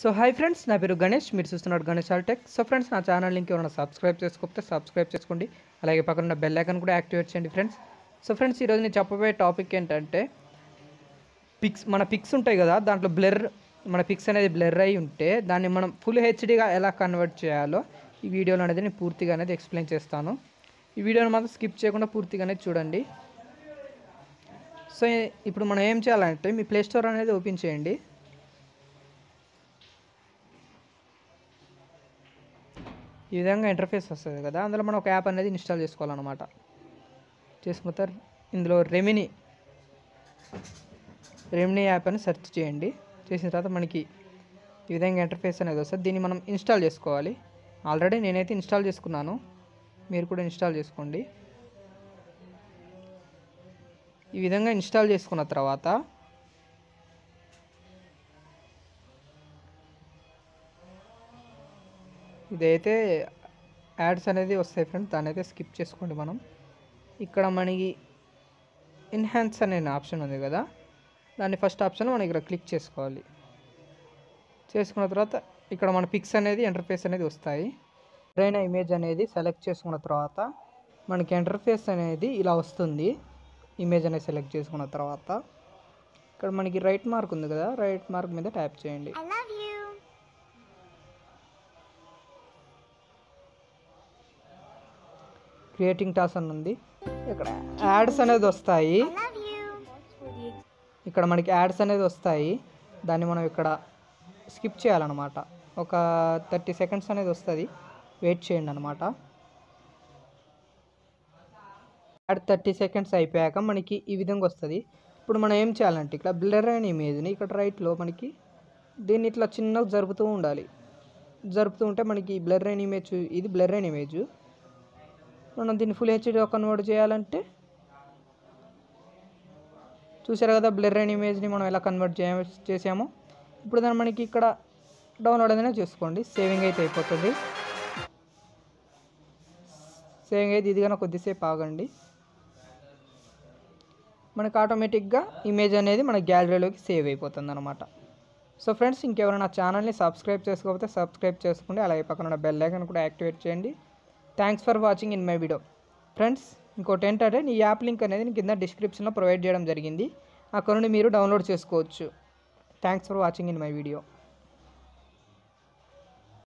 So hi friends నా పేరు గణేష్ మీరు చూస్తున్నారు గణేష్ ఆల్టెక్ సో ఫ్రెండ్స్ నా ఛానల్ లింక్ ఎవరైనా సబ్స్క్రైబ్ చేసుకోకపోతే సబ్స్క్రైబ్ చేసుకోండి అలాగే పక్కన ఉన్న బెల్ ఐకాన్ కూడా యాక్టివేట్ చేయండి ఫ్రెండ్స్ సో ఫ్రెండ్స్ ఈరోజు నేను చెప్పబోయే టాపిక్ ఏంటంటే పిక్స్ మన పిక్స్ ఉంటాయి కదా దాంట్లో బ్లర్ మన పిక్స్ అనేది బ్లర్ అయి ఉంటే దాన్ని మనం ఫుల్ హెచ్డీగా ఎలా కన్వర్ట్ చేయాలో ఈ వీడియోలో అనేది నేను పూర్తిగా అనేది ఎక్స్ప్లెయిన్ చేస్తాను ఈ వీడియోని మాత్రం స్కిప్ చేయకుండా పూర్తిగా అనేది చూడండి సో ఇప్పుడు మనం ఏం చేయాలంటే మీ ప్లే స్టోర్ అనేది ఓపెన్ చేయండి ఈ విధంగా ఇంటర్ఫేస్ వస్తుంది కదా అందులో మనం ఒక యాప్ అనేది ఇన్స్టాల్ చేసుకోవాలన్నమాట చేసుకున్న తర్వాత ఇందులో రెమినీ రెమినీ యాప్ అని సెర్చ్ చేయండి చేసిన తర్వాత మనకి ఈ విధంగా ఇంటర్ఫేస్ అనేది వస్తుంది దీన్ని మనం ఇన్స్టాల్ చేసుకోవాలి ఆల్రెడీ నేనైతే ఇన్స్టాల్ చేసుకున్నాను మీరు కూడా ఇన్స్టాల్ చేసుకోండి ఈ విధంగా ఇన్స్టాల్ చేసుకున్న తర్వాత ఇదైతే యాడ్స్ అనేది వస్తాయి ఫ్రెండ్స్ దాన్ని అయితే స్కిప్ చేసుకోండి మనం ఇక్కడ మనకి ఎన్హాన్స్ అనే ఆప్షన్ ఉంది కదా దాన్ని ఫస్ట్ ఆప్షన్ మనం ఇక్కడ క్లిక్ చేసుకోవాలి చేసుకున్న తర్వాత ఇక్కడ మన పిక్స్ అనేది ఇంటర్ఫేస్ అనేది వస్తాయి ఎప్పుడైనా ఇమేజ్ అనేది సెలెక్ట్ చేసుకున్న తర్వాత మనకి ఇంటర్ఫేస్ అనేది ఇలా వస్తుంది ఇమేజ్ అనేది సెలెక్ట్ చేసుకున్న తర్వాత ఇక్కడ మనకి రైట్ మార్క్ ఉంది కదా రైట్ మార్క్ మీద ట్యాప్ చేయండి I love you. Creating task అని ఉంది ఇక్కడ యాడ్స్ అనేది వస్తాయి I love you. ఇక్కడ మనకి యాడ్స్ అనేది వస్తాయి దాన్ని మనం ఇక్కడ స్కిప్ చేయాలన్నమాట ఒక థర్టీ సెకండ్స్ అనేది వస్తుంది వెయిట్ చేయండి అనమాట యాడ్ థర్టీ సెకండ్స్ అయిపోయాక మనకి ఈ విధంగా వస్తుంది ఇప్పుడు మనం ఏం చేయాలంటే ఇక్కడ బ్లర్ అయిన ఇమేజ్ని ఇక్కడ రైట్లో మనకి దీన్ని ఇట్లా చిన్నగా జరుపుతూ ఉండాలి జరుపుతూ ఉంటే మనకి బ్లర్ అయిన ఇమేజ్ ఇది బ్లర్ అయిన ఇమేజ్ మనం దీన్ని ఫుల్ హెచ్డీలో కన్వర్ట్ చేయాలంటే చూసారు కదా బ్లర్ అయిన ఇమేజ్ని మనం ఎలా కన్వర్ట్ చే చేసామో ఇప్పుడు దాన్ని మనకి ఇక్కడ డౌన్లోడ్ అనేది చేసుకోండి సేవింగ్ అయితే అయిపోతుంది సేవింగ్ అయితే ఇది కన్నా కొద్దిసేపు ఆగండి మనకి ఆటోమేటిక్గా ఇమేజ్ అనేది మన గ్యాలరీలోకి సేవ్ అయిపోతుంది అనమాట సో ఫ్రెండ్స్ ఇంకెవరైనా ఛానల్ని సబ్స్క్రైబ్ చేసుకోకపోతే సబ్స్క్రైబ్ చేసుకోండి అలాగే పక్కన ఉన్న బెల్ ఐకాన్ కూడా యాక్టివేట్ చేయండి thanks for watching in my video friends ఇంకోటి ఏంటంటే ఈ యాప్ లింక్ అనేది నేను కింద డిస్క్రిప్షన్లో ప్రొవైడ్ చేయడం జరిగింది అక్కడ నుండి మీరు డౌన్లోడ్ చేసుకోవచ్చు thanks for watching in my video